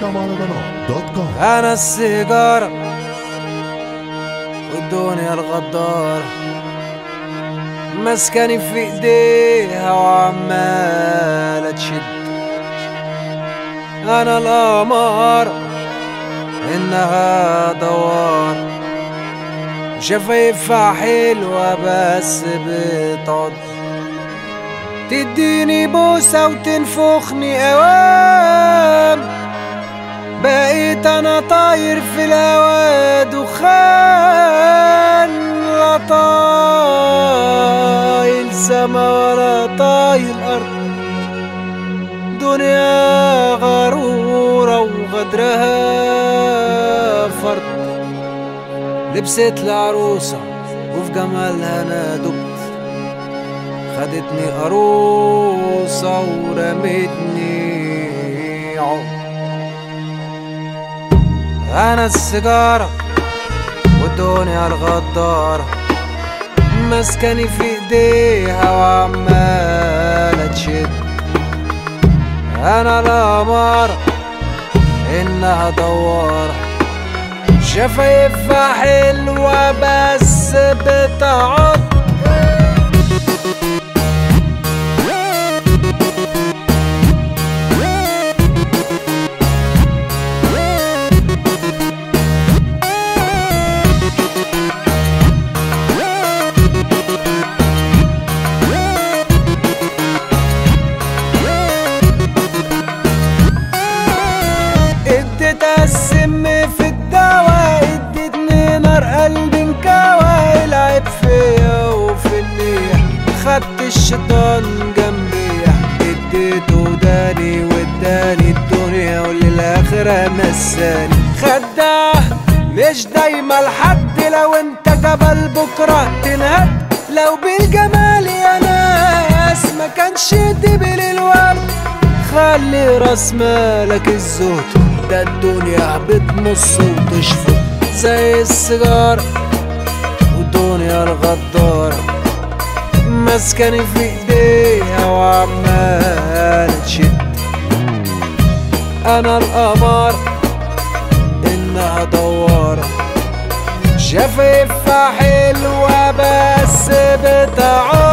www.مهرجانات.com انا السيجارة والدنيا الغدارة مسكني في ايديها وعمالة تشد انا القمر انها دوار شفايفها حلوة بس بتعض تديني بوسة وتنفخني اوام بقيت انا طاير في الهوا دخان لا طايل سما ولا طايل ارض دنيا غرورة وغدرها فرد لبست العروسة وفي جمالها انا دبت خدتني قروصة ورمتني عقد انا السيجارة والدنيا الغدارة مسكني في ايديها وعمالة تشد انا القمر انها دوارة شفايفها حلوة بس بتعض اديتها السم في الدواء ادتني نار قلبي انكوى العب فيا وفي النية خدت الشيطان جنبي اديته داني واداني الدنيا وللاخرة نساني خداه مش دايما لحد لو انت جبل بكرة تنهد لو بالجمال يا ناس ما كانش دبل الورد خلي راس مالك الزهد ده الدنيا بتمص وتشفط زي السيجارة والدنيا الغدارة مسكني في ايديها وعمالة تشد انا القمر انها دوارة شفايفها حلوة بس بتعور